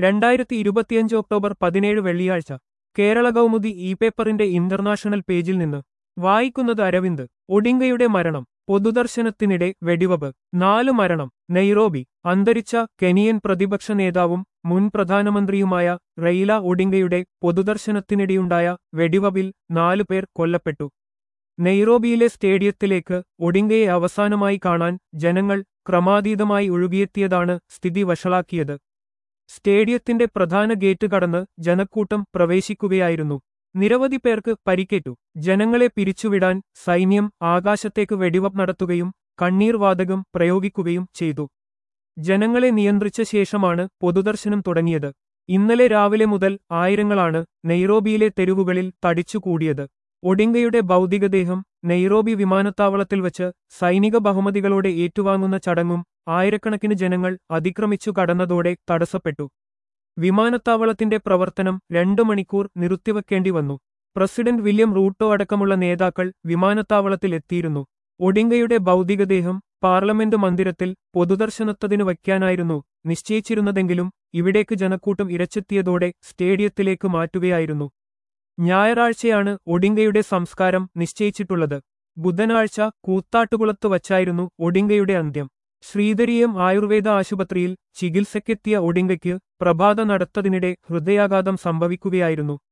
രണ്ടായിരത്തി ഇരുപത്തിയഞ്ച് ഒക്ടോബർ പതിനേഴ് വെള്ളിയാഴ്ച കേരള കൗമുദി ഇ പേപ്പറിന്റെ ഇന്റർനാഷണൽ പേജിൽ നിന്ന് വായിക്കുന്നത് അരവിന്ദ് ഒഡിംഗയുടെ മരണം പൊതുദർശനത്തിനിടെ വെടിവെപ്പ് നാലു മരണം നെയ്റോബി അന്തരിച്ച കെനിയൻ പ്രതിപക്ഷ നേതാവും മുൻ പ്രധാനമന്ത്രിയുമായ റെയ്ല ഒഡിംഗയുടെ പൊതുദർശനത്തിനിടെയുണ്ടായ വെടിവെപ്പിൽ നാലുപേർ കൊല്ലപ്പെട്ടു നെയ്റോബിയിലെ സ്റ്റേഡിയത്തിലേക്ക് ഒഡിംഗയെ അവസാനമായി കാണാൻ ജനങ്ങൾ ക്രമാതീതമായി ഒഴുകിയെത്തിയതാണ് സ്ഥിതി വഷളാക്കിയത് സ്റ്റേഡിയത്തിന്റെ പ്രധാന ഗേറ്റ് കടന്ന് ജനക്കൂട്ടം പ്രവേശിക്കുകയായിരുന്നു നിരവധി പേർക്ക് പരിക്കേറ്റു ജനങ്ങളെ പിരിച്ചുവിടാൻ സൈന്യം ആകാശത്തേക്ക് വെടിവെപ്പ് നടത്തുകയും കണ്ണീർ വാതകം പ്രയോഗിക്കുകയും ചെയ്തു ജനങ്ങളെ നിയന്ത്രിച്ച ശേഷമാണ് പൊതുദർശനം തുടങ്ങിയത് ഇന്നലെ രാവിലെ മുതൽ ആയിരങ്ങളാണ് നെയ്റോബിയിലെ തെരുവുകളിൽ തടിച്ചുകൂടിയത് ഒഡിംഗയുടെ ഭൗതികദേഹം നെയ്റോബി വിമാനത്താവളത്തിൽ വച്ച് സൈനിക ബഹുമതികളോടെ ഏറ്റുവാങ്ങുന്ന ചടങ്ങും ആയിരക്കണക്കിന് ജനങ്ങൾ അതിക്രമിച്ചു കടന്നതോടെ തടസ്സപ്പെട്ടു വിമാനത്താവളത്തിന്റെ പ്രവർത്തനം രണ്ടു മണിക്കൂർ നിർത്തിവെക്കേണ്ടി വന്നു പ്രസിഡന്റ് വില്യം റൂട്ടോ അടക്കമുള്ള നേതാക്കൾ വിമാനത്താവളത്തിൽ എത്തിയിരുന്നു ഒഡിംഗയുടെ ഭൗതികദേഹം പാർലമെന്റ് മന്ദിരത്തിൽ പൊതുദർശനത്തതിനു വയ്ക്കാനായിരുന്നു നിശ്ചയിച്ചിരുന്നതെങ്കിലും ഇവിടേക്ക് ജനക്കൂട്ടം ഇരച്ചെത്തിയതോടെ സ്റ്റേഡിയത്തിലേക്ക് മാറ്റുകയായിരുന്നു ഞായറാഴ്ചയാണ് ഒഡിംഗയുടെ സംസ്കാരം നിശ്ചയിച്ചിട്ടുള്ളത് ബുധനാഴ്ച കൂത്താട്ടുകുളത്ത് വച്ചായിരുന്നു ഒഡിംഗയുടെ അന്ത്യം ശ്രീധരിയം ആയുർവേദ ആശുപത്രിയിൽ ചികിത്സയ്ക്കെത്തിയ ഒഡിംഗയ്ക്ക് പ്രഭാത നടത്തതിനിടെ ഹൃദയാഘാതം സംഭവിക്കുകയായിരുന്നു